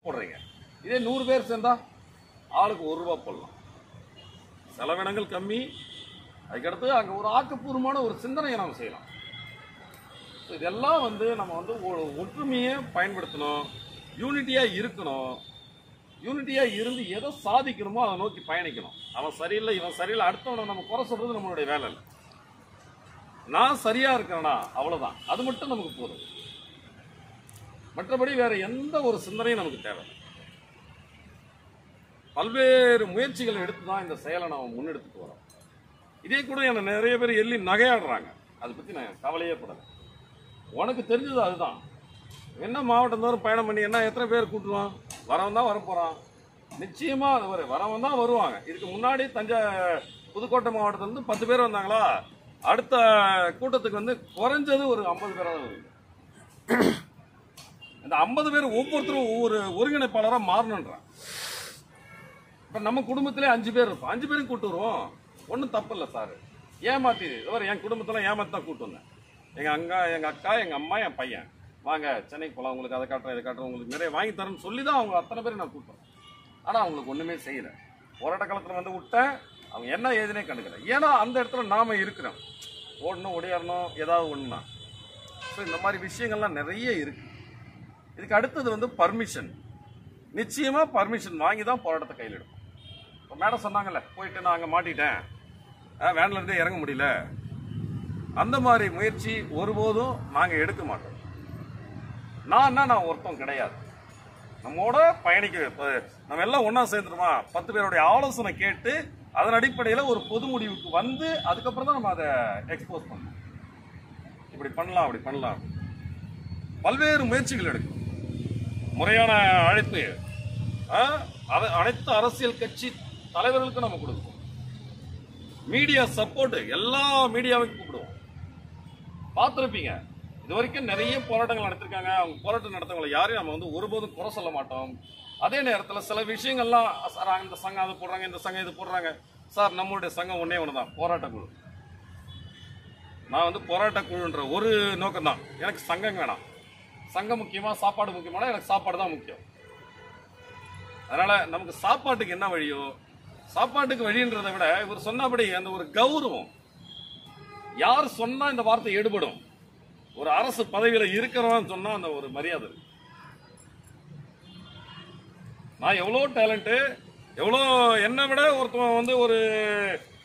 போடுறீங்க இதே நூறு பேர் சேர்ந்தா ஆளுக்கு ஒரு ரூபா போடலாம் செலவினங்கள் கம்மி அதுக்கடுத்து அங்கே ஒரு ஆக்கப்பூர்வமான ஒரு சிந்தனையை நம்ம செய்யலாம் So இதெல்லாம் வந்து நம்ம வந்து ஒரு ஒற்றுமையை பயன்படுத்தணும் யூனிட்டியாக இருக்கணும் யூனிட்டியாக இருந்து எதை சாதிக்கணுமோ அதை நோக்கி பயணிக்கணும் அவன் சரியில்லை இவன் சரியில்லை அடுத்தவனை நம்ம குறை சொல்றது நம்மளுடைய வேலை இல்லை நான் சரியா இருக்கிறேனா அவ்வளவுதான் அது மட்டும் நமக்கு போதும் மற்றபடி வேற எந்த ஒரு சிந்தனையும் நமக்கு தேவை இல்லை. பல்வேறு முயற்சிகளை எடுத்து தான் இந்த செயலை நம்ம முன்னெடுத்துட்டு வரோம் இதே கூட என்ன நிறைய பேர் எள்ளி நகையாடுறாங்க அதை பத்தி நான் கவலையே படல உனக்கு தெரிஞ்சது அதுதான் என்ன மாவட்டம் தோறும் பயணம் பண்ணி என்ன எத்தனை பேர் கூட்டுவான் வரவன் தான் வரப்போறான் நிச்சயமா அது வர வரவன் தான் வருவாங்க இதுக்கு முன்னாடி தஞ்சை புதுக்கோட்டை மாவட்டத்துல இருந்து பத்து பேர் வந்தாங்களா அடுத்த கூட்டத்துக்கு வந்து குறைஞ்சது ஒரு ஐம்பது பேராக வருது இந்த ஐம்பது பேர் ஒவ்வொருத்தரும் ஒவ்வொரு ஒருங்கிணைப்பாளராக மாறணுன்றான் இப்போ நம்ம குடும்பத்திலே அஞ்சு பேர் இருப்போம் அஞ்சு பேரும் கூட்டு வருவோம் ஒன்றும் தப்பு இல்லை சார் ஏமாத்தி இவர் என் குடும்பத்தில் ஏமாத்தி தான் கூட்டு வந்தேன் எங்கள் அங்கா எங்கள் அக்கா எங்கள் அம்மா என் பையன் வாங்க சென்னைக்கு போகலாம் உங்களுக்கு அதை காட்டுறேன் இதை காட்டுறேன் உங்களுக்கு நிறைய வாங்கி தரேன்னு சொல்லி தான் அவங்க அத்தனை பேரும் நான் கூப்பிட்டேன் ஆனால் அவங்களுக்கு ஒன்றுமே செய்யலை போராட்ட காலத்தில் வந்து விட்டேன் அவங்க என்ன ஏதுனே கண்டுக்கல ஏன்னா அந்த இடத்துல நாம இருக்கிறோம் ஓடணும் ஒடியாரணும் ஏதாவது ஒன்றுனா ஸோ இந்த மாதிரி விஷயங்கள்லாம் நிறைய இருக்கு இதுக்கு அடுத்தது வந்து பர்மிஷன் நிச்சயமா பர்மிஷன் வாங்கி தான் போராட்டத்தை கையில் எடுப்போம் இப்போ மேடம் சொன்னாங்கல்ல போயிட்டு நான் அங்கே மாட்டிட்டேன் அஹ், வேன்ல இருந்தே இறங்க முடியல அந்த மாதிரி முயற்சி ஒருபோதும் நாங்கள் எடுக்க மாட்டோம் நான் நான் ஒருத்தன் கிடையாது நம்மோட பயணிக்க இப்ப நம்ம எல்லாம் ஒண்ணா சேர்ந்துருமா பத்து பேருடைய ஆலோசனை கேட்டு அதன் அடிப்படையில் ஒரு பொது முடிவுக்கு வந்து அதுக்கப்புறம் தான் நம்ம அதை எக்ஸ்போஸ் பண்ணணும் இப்படி பண்ணலாம் அப்படி பண்ணலாம் பல்வேறு முயற்சிகள் எடுக்கணும் முறையான அழைப்பு ஆ, அத- அனைத்து அரசியல் கட்சி தலைவர்களுக்கும் நம்ம கொடுக்கணும் மீடியா சப்போர்ட் எல்லா மீடியாவுக்கும் கூப்பிடுவோம் பார்த்துருப்பீங்க இது வரைக்கும் நிறைய போராட்டங்கள் நடத்திருக்காங்க அவங்க போராட்டம் நடத்தவங்களை யாரையும் நம்ம வந்து ஒருபோதும் குறை சொல்ல மாட்டோம் அதே நேரத்தில் சில விஷயங்கள்லாம் சார் இந்த சங்கம் அது போடுறாங்க இந்த சங்கம் இது போடுறாங்க சார் நம்மளுடைய சங்கம் ஒன்றே ஒன்று தான் போராட்ட குழு நான் வந்து போராட்ட குழுன்ற ஒரு நோக்கம் தான் எனக்கு சங்கம் வேணாம் சங்கம் முக்கியமா சாப்பாடு முக்கியமான எனக்கு சாப்பாடு தான் முக்கியம் அதனால நமக்கு சாப்பாட்டுக்கு என்ன வழியோ சாப்பாட்டுக்கு வழின்றதை விட இவர் சொன்னபடி அந்த ஒரு கௌரவம் யார் சொன்னா இந்த வார்த்தை எடுபடும் ஒரு அரசு பதவியில இருக்கிறவன் சொன்னா அந்த ஒரு மரியாதை இருக்கு. நான் எவ்வளோ டேலண்ட்டு எவ்வளோ என்னை விட ஒருத்தவன் வந்து ஒரு